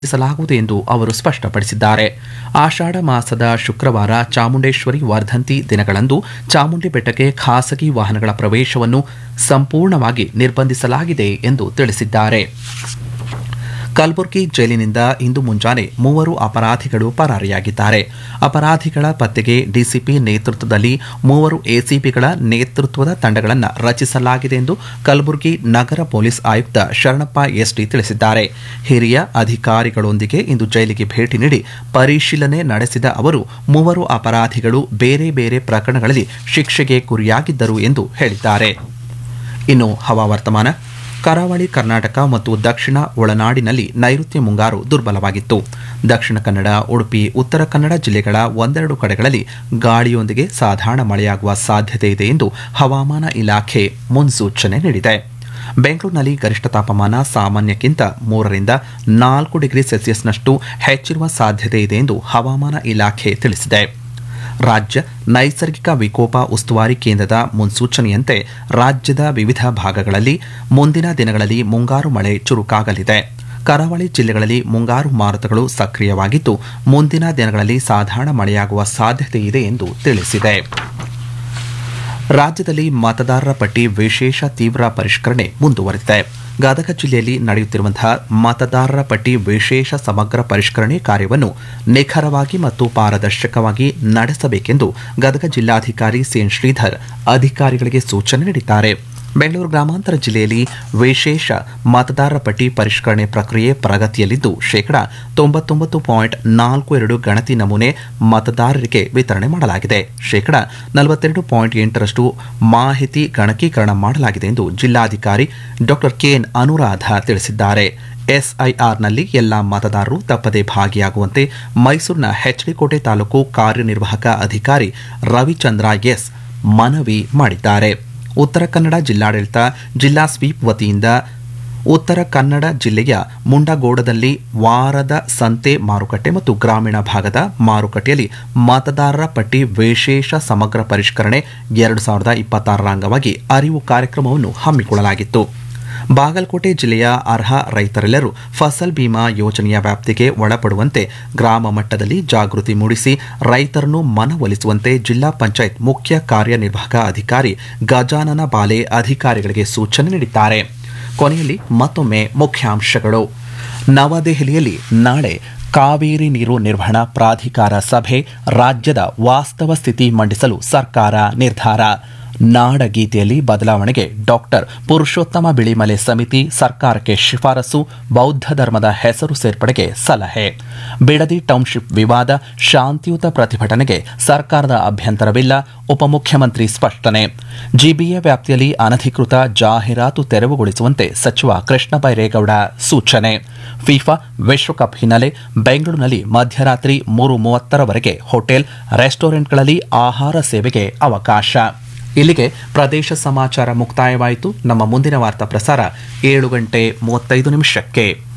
ಸಲಾಗುವುದು ಎಂದು ಅವರು ಸ್ಪಷ್ಟಪಡಿಸಿದ್ದಾರೆ ಆಷಾಢ ಮಾಸದ ಶುಕ್ರವಾರ ಚಾಮುಂಡೇಶ್ವರಿ ವರ್ಧಂತಿ ದಿನಗಳಂದು ಚಾಮುಂಡಿ ಬೆಟ್ಟಕ್ಕೆ ಖಾಸಗಿ ವಾಹನಗಳ ಪ್ರವೇಶವನ್ನು ಸಂಪೂರ್ಣವಾಗಿ ನಿರ್ಬಂಧಿಸಲಾಗಿದೆ ಎಂದು ತಿಳಿಸಿದ್ದಾರೆ ಕಲಬುರಗಿ ಜೈಲಿನಿಂದ ಇಂದು ಮುಂಜಾನೆ ಮೂವರು ಅಪರಾಧಿಗಳು ಪರಾರಿಯಾಗಿದ್ದಾರೆ ಅಪರಾಧಿಗಳ ಪತ್ತೆಗೆ ಡಿಸಿಪಿ ನೇತೃತ್ವದಲ್ಲಿ ಮೂವರು ಎಸಿಪಿಗಳ ನೇತೃತ್ವದ ತಂಡಗಳನ್ನು ರಚಿಸಲಾಗಿದೆ ಎಂದು ಕಲಬುರಗಿ ನಗರ ಪೊಲೀಸ್ ಆಯುಕ್ತ ಶರಣಪ್ಪ ಎಸ್ಟಿ ತಿಳಿಸಿದ್ದಾರೆ ಹಿರಿಯ ಅಧಿಕಾರಿಗಳೊಂದಿಗೆ ಇಂದು ಜೈಲಿಗೆ ಭೇಟಿ ನೀಡಿ ಪರಿಶೀಲನೆ ನಡೆಸಿದ ಅವರು ಮೂವರು ಅಪರಾಧಿಗಳು ಬೇರೆ ಬೇರೆ ಪ್ರಕರಣಗಳಲ್ಲಿ ಶಿಕ್ಷೆಗೆ ಗುರಿಯಾಗಿದ್ದರು ಎಂದು ಹೇಳಿದ್ದಾರೆ ಇನ್ನು ಹವಾವರ್ತಮಾನ ಕರಾವಳಿ ಕರ್ನಾಟಕ ಮತ್ತು ದಕ್ಷಿಣ ಒಳನಾಡಿನಲ್ಲಿ ನೈಋತ್ಯ ಮುಂಗಾರು ದುರ್ಬಲವಾಗಿತ್ತು ದಕ್ಷಿಣ ಕನ್ನಡ ಉಡುಪಿ ಉತ್ತರ ಕನ್ನಡ ಜಿಲ್ಲೆಗಳ ಒಂದೆರಡು ಕಡೆಗಳಲ್ಲಿ ಗಾಳಿಯೊಂದಿಗೆ ಸಾಧಾರಣ ಮಳೆಯಾಗುವ ಸಾಧ್ಯತೆ ಇದೆ ಎಂದು ಹವಾಮಾನ ಇಲಾಖೆ ಮುನ್ಸೂಚನೆ ನೀಡಿದೆ ಬೆಂಗಳೂರಿನಲ್ಲಿ ಗರಿಷ್ಠ ತಾಪಮಾನ ಸಾಮಾನ್ಯಕ್ಕಿಂತ ಮೂರರಿಂದ ನಾಲ್ಕು ಡಿಗ್ರಿ ಸೆಲ್ಸಿಯಸ್ನಷ್ಟು ಹೆಚ್ಚಿರುವ ಸಾಧ್ಯತೆ ಇದೆ ಎಂದು ಹವಾಮಾನ ಇಲಾಖೆ ತಿಳಿಸಿದೆ ರಾಜ್ಯ ನೈಸರ್ಗಿಕ ವಿಕೋಪ ಉಸ್ತುವಾರಿ ಕೇಂದ್ರದ ಮುನ್ಸೂಚನೆಯಂತೆ ರಾಜ್ಯದ ವಿವಿಧ ಭಾಗಗಳಲ್ಲಿ ಮುಂದಿನ ದಿನಗಳಲ್ಲಿ ಮುಂಗಾರು ಮಳೆ ಚುರುಕಾಗಲಿದೆ ಕರಾವಳಿ ಜಿಲ್ಲೆಗಳಲ್ಲಿ ಮುಂಗಾರು ಮಾರುತಗಳು ಸಕ್ರಿಯವಾಗಿದ್ದು ಮುಂದಿನ ದಿನಗಳಲ್ಲಿ ಸಾಧಾರಣ ಮಳೆಯಾಗುವ ಸಾಧ್ಯತೆ ಇದೆ ಎಂದು ತಿಳಿಸಿದೆ ರಾಜ್ಯದಲ್ಲಿ ಮತದಾರರ ಪಟ್ಟಿ ವಿಶೇಷ ತೀವ್ರ ಪರಿಷ್ಕರಣೆ ಮುಂದುವರೆದಿದೆ ಗದಗ ಜಿಲ್ಲೆಯಲ್ಲಿ ನಡೆಯುತ್ತಿರುವಂತಹ ಮತದಾರರ ಪಟ್ಟಿ ವಿಶೇಷ ಸಮಗ್ರ ಪರಿಷ್ಕರಣೆ ಕಾರ್ಯವನ್ನು ನಿಖರವಾಗಿ ಮತ್ತು ಪಾರದರ್ಶಕವಾಗಿ ನಡೆಸಬೇಕೆಂದು ಗದಗ ಜಿಲ್ಲಾಧಿಕಾರಿ ಸಿಎನ್ ಶ್ರೀಧರ್ ಅಧಿಕಾರಿಗಳಿಗೆ ಸೂಚನೆ ನೀಡಿದ್ದಾರೆ ಬೆಂಗಳೂರು ಗ್ರಾಮಾಂತರ ಜಿಲ್ಲೆಯಲ್ಲಿ ವಿಶೇಷ ಮತದಾರರ ಪಟ್ಟಿ ಪರಿಷ್ಕರಣೆ ಪ್ರಕ್ರಿಯೆ ಪ್ರಗತಿಯಲ್ಲಿದ್ದು ಶೇಕಡಾ ತೊಂಬತ್ತೊಂಬತ್ತು ಪಾಯಿಂಟ್ ನಾಲ್ಕು ಎರಡು ಗಣತಿ ನಮೂನೆ ಮತದಾರರಿಗೆ ವಿತರಣೆ ಮಾಡಲಾಗಿದೆ ಶೇಕಡಾ ನಲವತ್ತೆರಡು ಪಾಯಿಂಟ್ ಎಂಟರಷ್ಟು ಮಾಹಿತಿ ಗಣಕೀಕರಣ ಮಾಡಲಾಗಿದೆ ಎಂದು ಜಿಲ್ಲಾಧಿಕಾರಿ ಡಾಕ್ಟರ್ ಕೆಎನ್ ಅನುರಾಧ ತಿಳಿಸಿದ್ದಾರೆ ಎಸ್ಐಆರ್ನಲ್ಲಿ ಎಲ್ಲ ಮತದಾರರು ತಪ್ಪದೆ ಭಾಗಿಯಾಗುವಂತೆ ಮೈಸೂರಿನ ಹೆಚ್ಡಿಕೋಟೆ ತಾಲೂಕು ಕಾರ್ಯನಿರ್ವಾಹಕ ಅಧಿಕಾರಿ ರವಿಚಂದ್ರ ಎಸ್ ಮನವಿ ಮಾಡಿದ್ದಾರೆ ಉತ್ತರ ಕನ್ನಡ ಜಿಲ್ಲಾಡಳಿತ ಜಿಲ್ಲಾ ಸ್ವೀಪ್ ವತಿಯಿಂದ ಉತ್ತರ ಕನ್ನಡ ಜಿಲ್ಲೆಯ ಮುಂಡಗೋಡದಲ್ಲಿ ವಾರದ ಸಂತೆ ಮಾರುಕಟ್ಟೆ ಮತ್ತು ಗ್ರಾಮೀಣ ಭಾಗದ ಮಾರುಕಟ್ಟೆಯಲ್ಲಿ ಮತದಾರರ ಪಟ್ಟಿ ವಿಶೇಷ ಸಮಗ್ರ ಪರಿಷ್ಕರಣೆ ಎರಡು ಸಾವಿರದ ಇಪ್ಪತ್ತಾರರ ಅಂಗವಾಗಿ ಅರಿವು ಕಾರ್ಯಕ್ರಮವನ್ನು ಹಮ್ಮಿಕೊಳ್ಳಲಾಗಿತ್ತು ಬಾಗಲಕೋಟೆ ಜಿಲ್ಲೆಯ ಅರ್ಹ ರೈತರೆಲ್ಲರೂ ಫಸಲ್ ಬಿಮಾ ಯೋಜನೆಯ ವ್ಯಾಪ್ತಿಗೆ ಒಳಪಡುವಂತೆ ಗ್ರಾಮ ಮಟ್ಟದಲ್ಲಿ ಜಾಗೃತಿ ಮೂಡಿಸಿ ರೈತರನ್ನು ಮನವೊಲಿಸುವಂತೆ ಜಿಲ್ಲಾ ಪಂಚಾಯತ್ ಮುಖ್ಯ ಕಾರ್ಯನಿರ್ವಾಹಕ ಅಧಿಕಾರಿ ಗಜಾನನ ಬಾಲೆ ಅಧಿಕಾರಿಗಳಿಗೆ ಸೂಚನೆ ನೀಡಿದ್ದಾರೆ ಕೊನೆಯಲ್ಲಿ ಮತ್ತೊಮ್ಮೆ ಮುಖ್ಯಾಂಶಗಳು ನವದೆಹಲಿಯಲ್ಲಿ ನಾಳೆ ಕಾವೇರಿ ನೀರು ನಿರ್ವಹಣಾ ಪ್ರಾಧಿಕಾರ ಸಭೆ ರಾಜ್ಯದ ವಾಸ್ತವ ಸ್ಥಿತಿ ಮಂಡಿಸಲು ಸರ್ಕಾರ ನಿರ್ಧಾರ ನಾಡಗೀತೆಯಲ್ಲಿ ಬದಲಾವಣೆಗೆ ಡಾಕ್ಟರ್ ಪುರುಷೋತ್ತಮ ಬಿಳಿಮಲೆ ಸಮಿತಿ ಸರ್ಕಾರಕ್ಕೆ ಶಿಫಾರಸು ಬೌದ್ಧ ಧರ್ಮದ ಹೆಸರು ಸೇರ್ಪಡೆಗೆ ಸಲಹೆ ಬಿಡದಿ ಟೌನ್ಶಿಪ್ ವಿವಾದ ಶಾಂತಿಯುತ ಪ್ರತಿಭಟನೆಗೆ ಸರ್ಕಾರದ ಅಭ್ಯಂತರವಿಲ್ಲ ಉಪಮುಖ್ಯಮಂತ್ರಿ ಸ್ಪಷ್ಟನೆ ಜಿಬಿಎ ವ್ಯಾಪ್ತಿಯಲ್ಲಿ ಅನಧಿಕೃತ ಜಾಹೀರಾತು ತೆರವುಗೊಳಿಸುವಂತೆ ಸಚಿವ ಕೃಷ್ಣ ಬೈರೇಗೌಡ ಸೂಚನೆ ಫಿಫಾ ವಿಶ್ವಕಪ್ ಹಿನ್ನೆಲೆ ಬೆಂಗಳೂರಿನಲ್ಲಿ ಮಧ್ಯರಾತ್ರಿ ಮೂರು ಮೂವತ್ತರವರೆಗೆ ಹೋಟೆಲ್ ರೆಸ್ಟೋರೆಂಟ್ಗಳಲ್ಲಿ ಆಹಾರ ಸೇವೆಗೆ ಅವಕಾಶ ಇಲ್ಲಿಗೆ ಪ್ರದೇಶ ಸಮಾಚಾರ ಮುಕ್ತಾಯವಾಯಿತು ನಮ್ಮ ಮುಂದಿನ ವಾರ್ತಾ ಪ್ರಸಾರ ಏಳು ಗಂಟೆ ಮೂವತ್ತೈದು ನಿಮಿಷಕ್ಕೆ